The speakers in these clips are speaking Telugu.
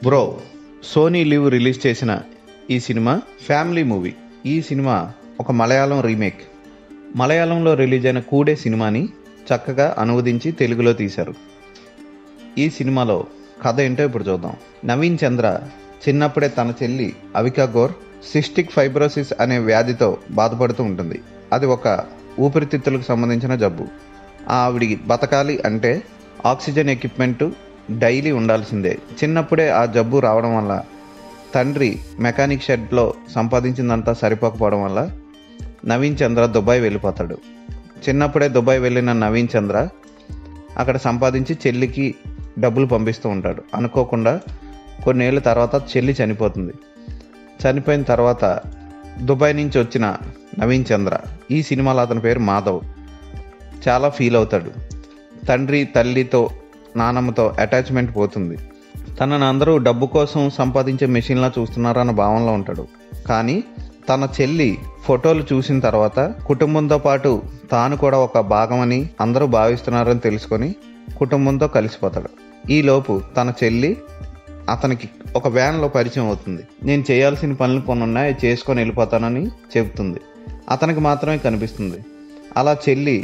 బ్రో సోనీ లివ్ రిలీజ్ చేసిన ఈ సినిమా ఫ్యామిలీ మూవీ ఈ సినిమా ఒక మలయాళం రీమేక్ మలయాళంలో రిలీజ్ అయిన కూడే సినిమాని చక్కగా అనువదించి తెలుగులో తీశారు ఈ సినిమాలో కథ ఏంటో ఇప్పుడు చూద్దాం నవీన్ చంద్ర చిన్నప్పుడే తన చెల్లి అవికా గోర్ సిస్టిక్ ఫైబ్రోసిస్ అనే వ్యాధితో బాధపడుతూ ఉంటుంది అది ఒక ఊపిరితిత్తులకు సంబంధించిన జబ్బు ఆవిడికి బతకాలి అంటే ఆక్సిజన్ ఎక్విప్మెంట్ డైలీ ఉండాల్సిందే చిన్నప్పుడే ఆ జబ్బు రావడం వల్ల తండ్రి మెకానిక్ షెడ్లో సంపాదించిందంతా సరిపోకపోవడం వల్ల నవీన్ చంద్ర దుబాయ్ వెళ్ళిపోతాడు చిన్నప్పుడే దుబాయ్ వెళ్ళిన నవీన్ చంద్ర అక్కడ సంపాదించి చెల్లికి డబ్బులు పంపిస్తూ ఉంటాడు అనుకోకుండా కొన్నేళ్ళ తర్వాత చెల్లి చనిపోతుంది చనిపోయిన తర్వాత దుబాయ్ నుంచి వచ్చిన నవీన్ చంద్ర ఈ సినిమాలో అతని పేరు మాధవ్ చాలా ఫీల్ అవుతాడు తండ్రి తల్లితో నానమ్మతో అటాచ్మెంట్ పోతుంది తనను అందరూ డబ్బు కోసం సంపాదించే మెషిన్లా చూస్తున్నారన్న భావనలో ఉంటాడు కానీ తన చెల్లి ఫోటోలు చూసిన తర్వాత కుటుంబంతో పాటు తాను కూడా ఒక భాగమని అందరూ భావిస్తున్నారని తెలుసుకొని కుటుంబంతో కలిసిపోతాడు ఈలోపు తన చెల్లి అతనికి ఒక వ్యాన్లో పరిచయం అవుతుంది నేను చేయాల్సిన పనులు కొన్ని ఉన్నాయి అవి చేసుకొని వెళ్ళిపోతానని చెబుతుంది అతనికి మాత్రమే కనిపిస్తుంది అలా చెల్లి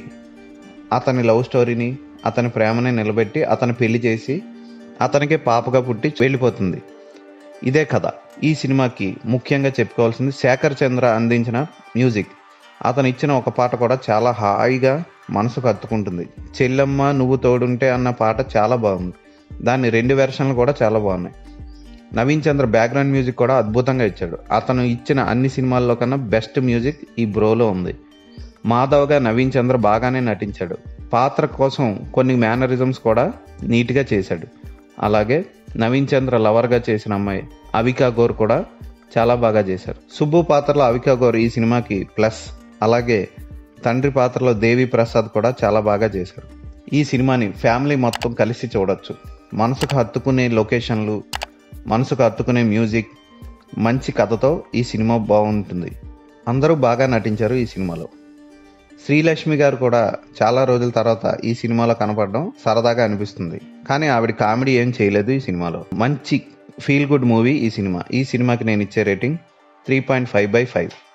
అతని లవ్ స్టోరీని అతని ప్రేమని నిలబెట్టి అతని పెళ్లి చేసి అతనికే పాపగా పుట్టి వెళ్ళిపోతుంది ఇదే కథ ఈ సినిమాకి ముఖ్యంగా చెప్పుకోవాల్సింది శేఖర్ చంద్ర అందించిన మ్యూజిక్ అతను ఇచ్చిన ఒక పాట కూడా చాలా హాయిగా మనసుకు హత్తుకుంటుంది చెల్లమ్మ నువ్వు తోడుంటే అన్న పాట చాలా బాగుంది దాని రెండు వెర్షన్లు కూడా చాలా బాగున్నాయి నవీన్ చంద్ర బ్యాక్గ్రౌండ్ మ్యూజిక్ కూడా అద్భుతంగా ఇచ్చాడు అతను ఇచ్చిన అన్ని సినిమాల్లో కన్నా బెస్ట్ మ్యూజిక్ ఈ బ్రోలో ఉంది మాధవ్గా నవీన్ చంద్ర బాగానే నటించాడు పాత్ర కోసం కొన్ని మేనరిజమ్స్ కూడా నీట్గా చేశాడు అలాగే నవీన్ చంద్ర లవర్గా చేసిన అమ్మాయి అవికా గోర్ కూడా చాలా బాగా చేశారు సుబ్బు పాత్రలో అవికా గోర్ ఈ సినిమాకి ప్లస్ అలాగే తండ్రి పాత్రలో దేవి ప్రసాద్ కూడా చాలా బాగా చేశారు ఈ సినిమాని ఫ్యామిలీ మొత్తం కలిసి చూడొచ్చు మనసుకు హత్తుకునే లొకేషన్లు మనసుకు హత్తుకునే మ్యూజిక్ మంచి కథతో ఈ సినిమా బాగుంటుంది అందరూ బాగా నటించారు ఈ సినిమాలో శ్రీలక్ష్మి గారు కూడా చాలా రోజుల తర్వాత ఈ సినిమాలో కనపడడం సరదాగా అనిపిస్తుంది కానీ ఆవిడ కామెడీ ఏం చేయలేదు ఈ సినిమాలో మంచి ఫీల్ గుడ్ మూవీ ఈ సినిమా ఈ సినిమాకి నేను ఇచ్చే rating three point five by five